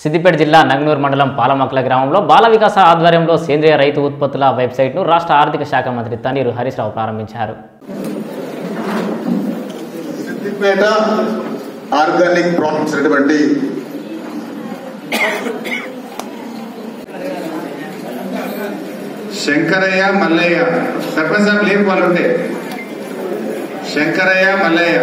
సిద్దిపేట జిల్లా నగ్నూర్ మండలం పాలమక్కల గ్రామంలో బాల వికాస ఆధ్వర్యంలో సేంద్రియ రైతు ఉత్పత్తుల వెబ్సైట్ను రాష్ట్ర ఆర్థిక శాఖ మంత్రి తన్నీరు హరీష్ రావు ప్రారంభించారు సిద్దిపేట ఆర్గానిక్ ప్రాడక్ట్స్ అనేటువంటి శంకరయ్య మల్లయ్య సర్పంచ్ సాబ్ లేపు వాళ్ళు ఉంటే శంకరయ్య మల్లయ్య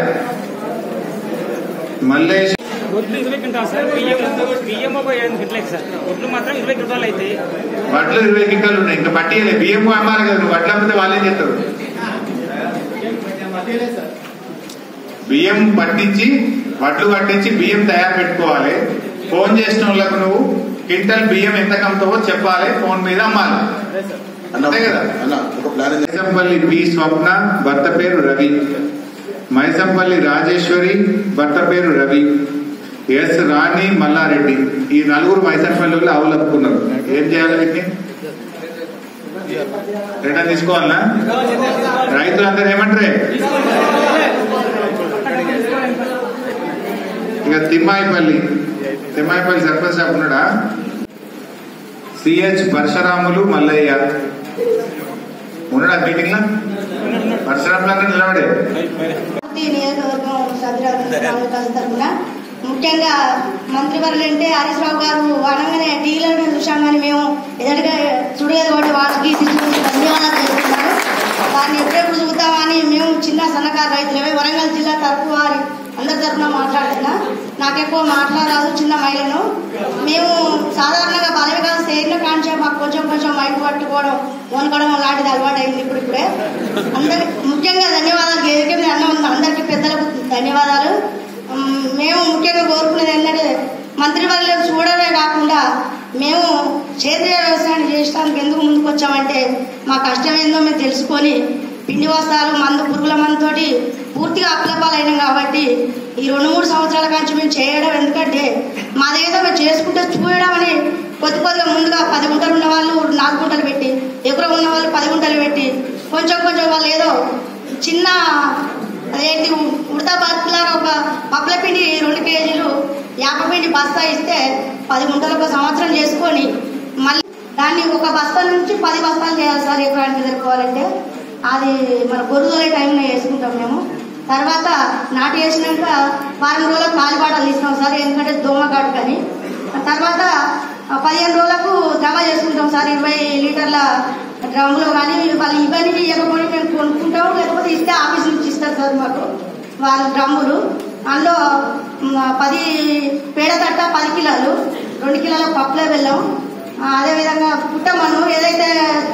మల్లేష్ ఒడ్లు ఇరవై క్వింటాల్ సార్ బియ్యం బియ్యం ఒక ఎనిమిది క్వింటల్ సార్ ఒడ్లు మాత్రం ఇరవై క్వింటాల్ అయితే వడ్లు ఇరవై కింటాలు ఉన్నాయి ఇంకా పట్టియలే బియ్యం అమ్మాలి కదా నువ్వు వడ్లు అమ్మితే వాళ్ళేం చేస్తారు బియ్యం పట్టించి వడ్లు పట్టించి బియ్యం తయారు పెట్టుకోవాలి ఫోన్ చేసిన వాళ్ళకు నువ్వు క్వింటల్ బియ్యం ఎంత కమ్ముతావో చెప్పాలి ఫోన్ మీద అమ్మాలి అన్న అంతే కదా అన్న ఒక ప్లాన్ ఉంది. మైసంపల్లి పి స్వప్న భర్త పేరు రవి మైసంపల్లి రాజేశ్వరి భర్త పేరు రవి ఎస్ రాణి మల్లారెడ్డి ఈ నలుగురు మైసంపల్లి వాళ్ళు ఆవులప్పుకున్నారు ఏం చేయాలి వీటిని రిటర్న్ తీసుకోవాలనా రైతులందరూ ఏమంటారే ఇక తిమ్మాయిపల్లి తిమ్మాయిపల్లి సర్పంచ్ షాప్ ఉన్నాడా సిహెచ్ పరశురాములు మల్లయ్య ఉన్నాడా మీటింగ్ లో పరశురాములు నిలబడే పార్టీ నియోజకవర్గం సభ్యురాలు తరఫున ముఖ్యంగా మంత్రివర్యులు అంటే హరీష్ రావు గారు అనగానే టీవీలో చూసాం కానీ మేము ఎదురుగా చూడలేదు కాబట్టి వాళ్ళకి శిశువులకు ధన్యవాదాలు తెలుపుతున్నాను వారిని ఎప్పుడెప్పుడు చూద్దామని మేము చిన్న సన్నకారు రైతులమే వరంగల్ జిల్లా తరఫు వారి అందరి తరఫున మాట్లాడుతున్నా నాకు ఎక్కువ మాట్లాడరాదు చిన్న మహిళను మేము సాధారణంగా బలవిగా సేరిన కాంచే మాకు కొంచెం కొంచెం మైక్ పట్టుకోవడం వనకడం లాంటిది అలవాటు అయింది ఇప్పుడు ఇప్పుడే అందరి ముఖ్యంగా ధన్యవాదాలు ఏదైతే మీరు అన్న ఉంది అందరికీ పెద్దలకు ధన్యవాదాలు ఉమ్, మేము ముఖ్యంగా కోరుకునేది ఏంటంటే మంత్రి వాళ్ళు చూడడమే కాకుండా మేము సేంద్రియ వ్యవసాయం చేయడానికి ఎందుకు ముందుకు వచ్చామంటే మా కష్టం ఏందో మేము తెలుసుకొని పిండి వస్త్రాలు మందు పురుగుల మందుతోటి పూర్తిగా అప్లపాలైనాం కాబట్టి ఈ రెండు మూడు సంవత్సరాల నుంచి మేము చేయడం ఎందుకంటే మాదేదో మేము చేసుకుంటే చూడడం అని కొద్ది కొద్దిగా ముందుగా పది గుంటలు ఉన్న వాళ్ళు నాలుగు గుంటలు పెట్టి ఎకరం ఉన్న వాళ్ళు పది గుంటలు పెట్టి కొంచెం కొంచెం వాళ్ళు ఏదో చిన్న అదేంటి ఉడతా బతులాగా ఒక పప్పుల పిండి రెండు కేజీలు యాప పిండి బస్తా ఇస్తే పది గుంటలకు ఒక సంవత్సరం చేసుకొని మళ్ళీ దాన్ని ఒక బస్తా నుంచి పది బస్తాలు చేయాలి సార్ ఎకరానికి జరుపుకోవాలంటే అది మన గొర్రెల టైంలో వేసుకుంటాం మేము తర్వాత నాటు వేసినాక వారం రోజులకు కాలిబాటలు తీస్తాం సార్ ఎందుకంటే దోమ కాటుకని తర్వాత ఆ పదిహేను రోజులకు ద్రవ చేసుకుంటాం సార్ ఇరవై లీటర్ల డ్రమ్ములు కానీ వాళ్ళు ఇవన్నీ ఇవ్వకపోతే మేము కొనుక్కుంటాం లేకపోతే ఇస్తే ఆఫీస్ నుంచి ఇస్తారు సార్ మాకు వాళ్ళ డ్రమ్ములు అందులో మ్, పది పేడ తట్ట పది కిలోలు రెండు కిలోల పప్పులే వెళ్ళాం అదేవిధంగా పుట్టమన్ను ఏదైతే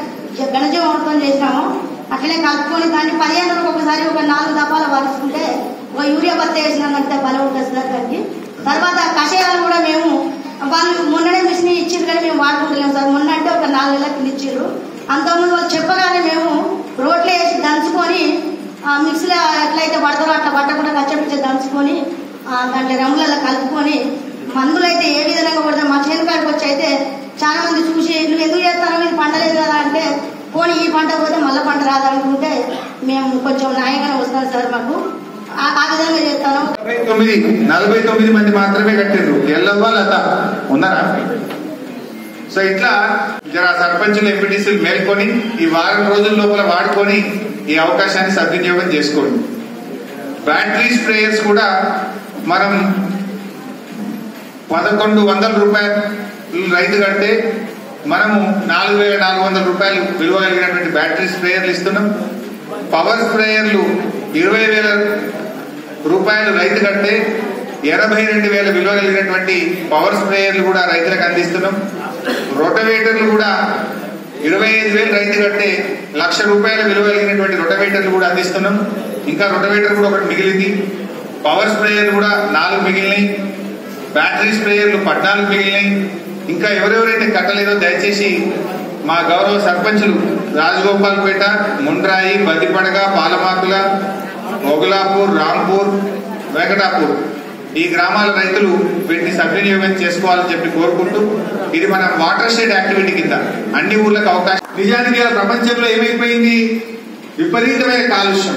ఘనజీవంతం చేసినామో అట్లనే కలుపుకొని దాన్ని పదిహేను రోజులకు ఒకసారి ఒక నాలుగు దఫాలు వరుసుకుంటే ఒక యూరియా బత్త వేసినామంటే బలం ఉంటుంది సార్ దానికి తర్వాత కషాయాలు కూడా మేము వాళ్ళు మొన్ననే మిషన్ ఇచ్చింది కానీ మేము వాడుకుంటలేము సార్ మొన్న అంటే ఒక నాలుగు నెలల కింద ఇచ్చారు అంతకుముందు వాళ్ళు చెప్పగానే మేము రోట్లో వేసి దంచుకొని ఆ మిక్సీలో ఎట్లయితే పడతారో అట్లా పట్టకుండా కచ్చపిచ్చ దంచుకొని ఆ దాంట్లో రంగులలో కలుపుకొని మందులు అయితే ఏ విధంగా కొడతాం మా చేను కాడికి వచ్చి అయితే చాలా మంది చూసి నువ్వు ఎందుకు చేస్తారో ఇది పంటలేదు కదా అంటే పోనీ ఈ పంట పోతే మళ్ళీ పంట రాదనుకుంటే మేము కొంచెం న్యాయంగానే వస్తాం సార్ మాకు ఆ ఆ విధంగా చేస్తాను నలభై తొమ్మిది నలభై తొమ్మిది మంది మాత్రమే కట్టిండ్రు ఎల్లవ్వ లత ఉన్నారా సో ఇట్లా జర సర్పంచులు ఎంపీటీసీలు మేల్కొని ఈ వారం రోజుల లోపల వాడుకొని ఈ అవకాశాన్ని సద్వినియోగం చేసుకోండి బ్యాటరీ స్ప్రేయర్స్ కూడా మనం పదకొండు వందల రూపాయలు రైతు కంటే మనము నాలుగు వేల నాలుగు వందల రూపాయలు విలువ కలిగినటువంటి బ్యాటరీ స్ప్రేయర్లు ఇస్తున్నాం పవర్ స్ప్రేయర్లు ఇరవై వేల రూపాయలు రైతు కంటే ఎనభై రెండు వేల విలువ కలిగినటువంటి పవర్ స్ప్రేయర్లు కూడా రైతులకు అందిస్తున్నాం రొటవేటర్లు కూడా ఇరవై ఐదు వేలు రైతు కంటే లక్ష రూపాయల విలువ కలిగినటువంటి రొటవేటర్లు కూడా అందిస్తున్నాం ఇంకా రొటవేటర్ కూడా ఒకటి మిగిలింది పవర్ స్ప్రేయర్లు కూడా నాలుగు మిగిలినాయి బ్యాటరీ స్ప్రేయర్లు పద్నాలుగు మిగిలినాయి ఇంకా ఎవరెవరైతే కట్టలేదో దయచేసి మా గౌరవ సర్పంచులు రాజగోపాల్పేట ముండ్రాయి బదిపడగ పాలమాకుల మొగలాపూర్ రాంపూర్ వెంకటాపూర్ ఈ గ్రామాల రైతులు వీటిని సద్వినియోగం చేసుకోవాలని చెప్పి కోరుకుంటూ ఇది మన వాటర్ షెడ్ యాక్టివిటీ కింద అన్ని ఊర్లకు అవకాశం నిజానికి ఇలా ప్రపంచంలో ఏమైపోయింది విపరీతమైన కాలుష్యం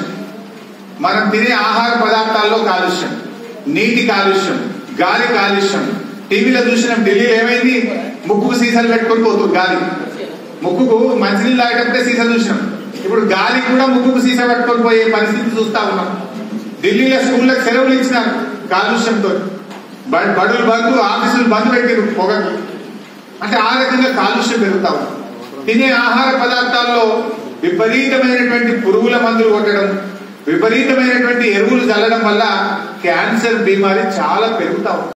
మనం తినే ఆహార పదార్థాల్లో కాలుష్యం నీటి కాలుష్యం గాలి కాలుష్యం టీవీలో చూసినాం ఢిల్లీలో ఏమైంది ముక్కుకు సీసాలు పెట్టుకొని పోతుంది గాలి ముక్కుకు మంచినీళ్ళు తాగేటప్పుడే సీసా చూసినాం ఇప్పుడు గాలి కూడా ముక్కుకు సీసా పెట్టుకొని పోయే పరిస్థితి చూస్తా ఉన్నాం ఢిల్లీలో స్కూళ్ళకి సెలవులు ఇచ్చినారు కాలుష్యంతో బ- బడులు బంద్ ఆఫీసులు బంద్ పెట్టిరు పొగకు అంటే ఆ రకంగా కాలుష్యం పెరుగుతా ఉంది తినే ఆహార పదార్థాల్లో విపరీతమైనటువంటి పురుగుల మందులు కొట్టడం విపరీతమైనటువంటి ఎరువులు చల్లడం వల్ల క్యాన్సర్ బీమారి చాలా పెరుగుతా ఉంది